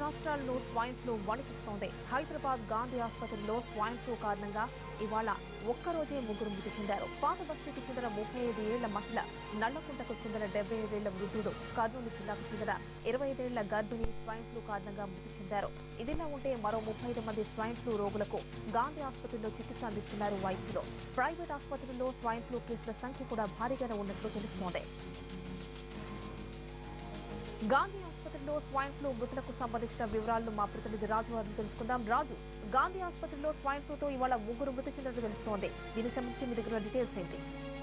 రాష్ట్రాల్లో swine flu వణికిస్తోంది హైదరాబాద్ గాంధీ ఆసుపత్రిలో స్వైన్ ఫ్లూ కారణంగా ఇవాళ ఒక్కరోజే ముగ్గురు మృతి చెందారు పాత బస్తీకి చెందిన ముప్పై ఐదు ఏళ్ల మహిళ నల్లకుంటకు చెందిన డెబ్బై ఐదేళ్ల వృద్ధుడు కర్నూలు జిల్లాకు చెందిన ఇరవై ఐదేళ్ల గర్భిణి స్వైన్ ఫ్లూ కారణంగా మృతి చెందారు ఇదిలా ఉంటే మరో ముప్పై ఐదు మంది స్వైన్ ఫ్లూ రోగులకు గాంధీ ఆసుపత్రిలో చికిత్స అందిస్తున్నారు వైద్యులు ప్రైవేట్ ఆసుపత్రుల్లో స్వైన్ ఫ్లూ కేసుల సంఖ్య కూడా భారీగానే ఉన్నట్లు తెలుస్తోంది గాంధీ ఆసుపత్రిలో స్వైన్ ఫ్లూ మృతులకు సంబంధించిన వివరాలను మా ప్రతినిధి రాజు గారిని తెలుసుకుందాం రాజు గాంధీ ఆసుపత్రిలో స్వైన్ ఫ్లూతో ఇవాళ ముగ్గురు మృతి చెందినట్లు తెలుస్తోంది దీనికి సంబంధించి మీ దగ్గర డీటెయిల్స్ ఏంటి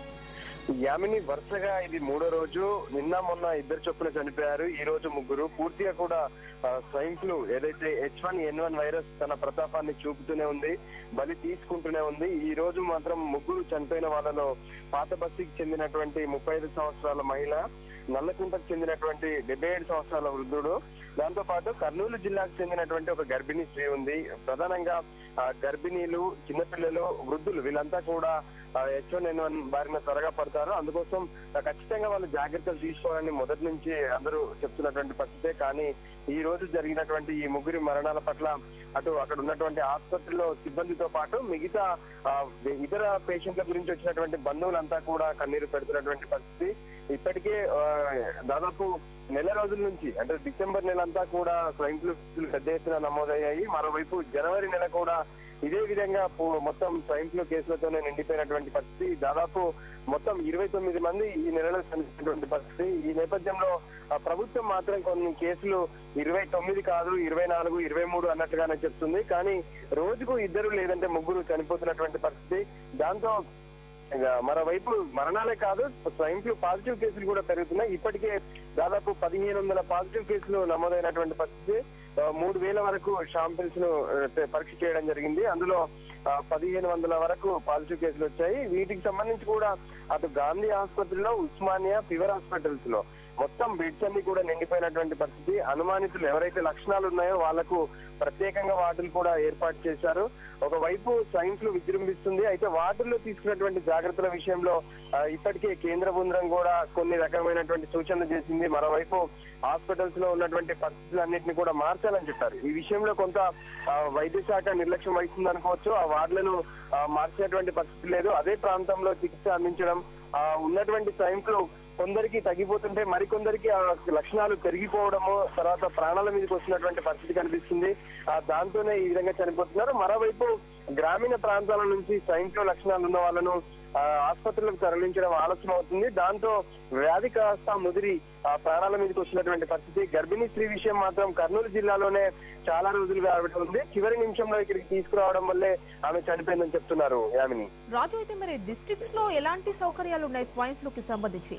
యామిని వరుసగా ఇది మూడో రోజు నిన్న మొన్న ఇద్దరు చొప్పున చనిపోయారు ఈ రోజు ముగ్గురు పూర్తిగా కూడా ఆ, స్వైన్ ఫ్లూ ఏదైతే H one N one virus తన ప్రతాపాన్ని చూపుతూనే ఉంది బలి తీసుకుంటూనే ఉంది ఈ రోజు మాత్రం ముగ్గురు చనిపోయిన వాళ్ళలో పాత బస్తీకి చెందినటువంటి ముప్పై ఐదు సంవత్సరాల మహిళ నల్లకుంటకు చెందినటువంటి డెబ్బై ఏడు సంవత్సరాల వృద్ధుడు దాంతో పాటు కర్నూలు జిల్లాకు చెందినటువంటి ఒక గర్భిణీ స్త్రీ ఉంది ప్రధానంగా ఆ, గర్భిణీలు చిన్నపిల్లలు వృద్ధులు వీళ్ళంతా కూడా హెచ్ వన్ ఎన్ వన్ బారిన త్వరగా పడతారు అందుకోసం ఆ, ఖచ్చితంగా వాళ్ళు జాగ్రత్తలు తీసుకోవాలని మొదటి నుంచి అందరూ చెప్తున్నటువంటి పరిస్థితే కానీ ఈ రోజు జరిగినటువంటి ఈ ముగ్గురి మరణాల పట్ల అటు అక్కడ ఉన్నటువంటి ఆసుపత్రిలో సిబ్బందితో పాటు మిగతా ఆ, ఇతర పేషెంట్ల గురించి వచ్చినటువంటి బంధువులంతా కూడా కన్నీరు పెడుతున్నటువంటి పరిస్థితి ఇప్పటికే ఆ, దాదాపు నెల రోజుల నుంచి అంటే డిసెంబర్ నెల అంతా కూడా స్వైన్ ఫ్లూ కేసులు పెద్ద ఎత్తున నమోదయ్యాయి మరోవైపు జనవరి నెల కూడా ఇదే విధంగా పో- మొత్తం స్వైన్ ఫ్లూ కేసులతోనే నిండిపోయినటువంటి పరిస్థితి దాదాపు మొత్తం ఇరవై తొమ్మిది మంది ఈ నెలలో చనిపోయినటువంటి పరిస్థితి ఈ నేపథ్యంలో ఆ, ప్రభుత్వం మాత్రం కొన్ని కేసులు ఇరవై తొమ్మిది కాదు ఇరవై నాలుగు ఇరవై మూడు అన్నట్టుగానే చెప్తుంది కానీ రోజుకు ఇద్దరు లేదంటే ముగ్గురు చనిపోతున్నటువంటి పరిస్థితి దాంతో ఇక మరోవైపు మరణాలే కాదు స్వైన్ ఫ్లూ పాజిటివ్ కేసులు కూడా పెరుగుతున్నాయి ఇప్పటికే దాదాపు పదిహేను వందల పాజిటివ్ కేసులు నమోదైనటువంటి పరిస్థితి ఆ, మూడు వేల వరకు షాంపిల్స్ ను ఆ, పరీక్ష చేయడం జరిగింది అందులో ఆ, పదిహేను వందల వరకు పాజిటివ్ కేసులు వచ్చాయి వీటికి సంబంధించి కూడా అటు గాంధీ ఆసుపత్రిలో ఉస్మానియా ఫీవర్ హాస్పిటల్స్ లో మొత్తం బెడ్స్ అన్ని కూడా నిండిపోయినటువంటి పరిస్థితి అనుమానితులు ఎవరైతే లక్షణాలు ఉన్నాయో వాళ్లకు ప్రత్యేకంగా వార్డులు కూడా ఏర్పాటు చేశారు ఒకవైపు స్వైన్ ఫ్లూ విజృంభిస్తుంది అయితే వార్డుల్లో తీసుకున్నటువంటి జాగ్రత్తల విషయంలో ఆ, ఇప్పటికే కేంద్ర బృందం కూడా కొన్ని రకమైనటువంటి సూచనలు చేసింది మరోవైపు హాస్పిటల్స్ లో ఉన్నటువంటి పరిస్థితులన్నింటినీ కూడా మార్చాలని చెప్పారు ఈ విషయంలో కొంత ఆ, వైద్య శాఖ నిర్లక్ష్యం వహిస్తుంది అనుకోవచ్చు ఆ వార్డులను ఆ, మార్చేటువంటి పరిస్థితి లేదు అదే ప్రాంతంలో చికిత్స అందించడం ఆ ఉన్నటువంటి స్వైన్ ఫ్లూ కొందరికి తగ్గిపోతుంటే మరికొందరికి ఆ లక్షణాలు పెరిగిపోవడము తర్వాత ప్రాణాల మీదకి వస్తున్నటువంటి పరిస్థితి కనిపిస్తుంది ఆ దాంతోనే ఈ విధంగా చనిపోతున్నారు మరోవైపు గ్రామీణ ప్రాంతాల నుంచి స్వైన్ ఫ్లూ లక్షణాలు ఉన్న వాళ్ళను ఆ, ఆసుపత్రులకు తరలించడం ఆలస్యం అవుతుంది దాంతో వ్యాధి కాస్త ముదిరి ఆ ప్రాణాల మీదకి వచ్చినటువంటి పరిస్థితి గర్భిణీ స్త్రీ విషయం మాత్రం కర్నూలు జిల్లాలోనే చాలా రోజులుగా ఆవిడ ఉంది చివరి నిమిషంలో ఇక్కడికి తీసుకురావడం వల్లే ఆమె చనిపోయిందని చెప్తున్నారు యామిని రాజు అయితే మరి డిస్ట్రిక్ట్స్ లో ఎలాంటి సౌకర్యాలు ఉన్నాయి స్వైన్ ఫ్లూ కి సంబంధించి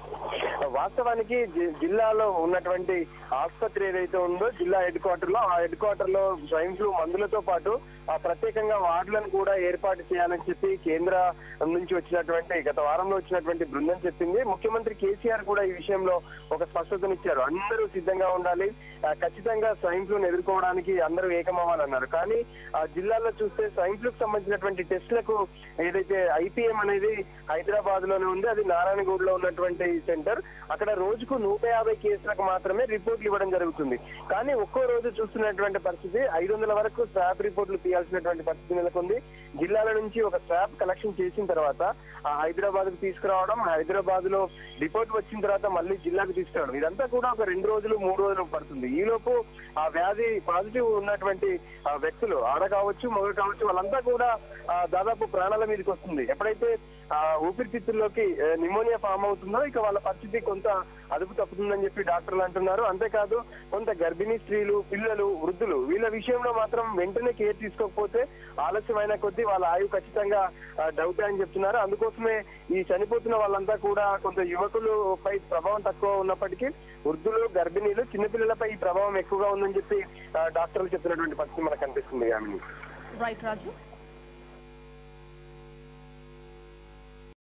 వాస్తవానికి జి- జిల్లాలో ఉన్నటువంటి ఆసుపత్రి ఏదైతే ఉందో జిల్లా హెడ్ క్వార్టర్ లో ఆ హెడ్ క్వార్టర్ లో స్వైన్ ఫ్లూ మందులతో పాటు ఆ ప్రత్యేకంగా వార్డులను కూడా ఏర్పాటు చేయాలని చెప్పి కేంద్ర నుంచి వచ్చినటువంటి గత వారంలో వచ్చినటువంటి బృందం చెప్పింది ముఖ్యమంత్రి కేసీఆర్ కూడా ఈ విషయంలో ఒక స్పష్టతనిచ్చారు అందరూ సిద్ధంగా ఉండాలి ఆ, ఖచ్చితంగా స్వైన్ ఫ్లూను ఎదుర్కోవడానికి అందరూ ఏకమవ్వాలన్నారు కానీ ఆ జిల్లాలో చూస్తే స్వైన్ ఫ్లూకి సంబంధించినటువంటి టెస్టులకు ఏదైతే ఐపీఎం అనేది హైదరాబాద్ లోనే ఉంది అది నారాయణగూడ్ లో ఉన్నటువంటి సెంటర్ అక్కడ రోజుకు నూట యాభై కేసులకు మాత్రమే రిపోర్ట్లు ఇవ్వడం జరుగుతుంది కానీ ఒక్కో రోజు చూస్తున్నటువంటి పరిస్థితి ఐదు వందల వరకు స్వాబ్ రిపోర్ట్లు తీయాల్సినటువంటి పరిస్థితి నెలకొంది జిల్లాల నుంచి ఒక స్వాబ్ కలెక్షన్ చేసిన తర్వాత ఆ హైదరాబాద్ కు తీసుకురావడం హైదరాబాద్ లో రిపోర్ట్ వచ్చిన తర్వాత మళ్ళీ జిల్లాకు తీసుకురావడం ఇదంతా కూడా ఒక రెండు రోజులు మూడు రోజులు పడుతుంది ఈ లోపు ఆ వ్యాధి పాజిటివ్ ఉన్నటువంటి ఆ వ్యక్తులు ఆడ కావచ్చు మగ కావచ్చు వాళ్ళంతా కూడా ఆ, దాదాపు ప్రాణాల మీదకి వస్తుంది ఎప్పుడైతే ఆ ఊపిరితిత్తుల్లోకి ఆ, నిమోనియా ఫామ్ అవుతుందో ఇక వాళ్ళ పరిస్థితి కొంత అదుపు తప్పుతుందని చెప్పి డాక్టర్లు అంటున్నారు అంతేకాదు కొంత గర్భిణీ స్త్రీలు పిల్లలు వృద్ధులు వీళ్ళ విషయంలో మాత్రం వెంటనే కేర్ తీసుకోకపోతే ఆలస్యమైన కొద్దీ వాళ్ళ ఆయువు ఖచ్చితంగా ఆ, డౌటే అని చెప్తున్నారు అందుకోసమే ఈ చనిపోతున్న వాళ్ళంతా కూడా కొంత యువకులు పై ప్రభావం తక్కువ ఉన్నప్పటికీ వృద్ధులు గర్భిణీలు చిన్నపిల్లలపై ఈ ప్రభావం ఎక్కువగా ఉందని చెప్పి ఆ, డాక్టర్లు చెప్తున్నటువంటి పరిస్థితి మనకు కనిపిస్తుంది ఆమె రైట్ రాజు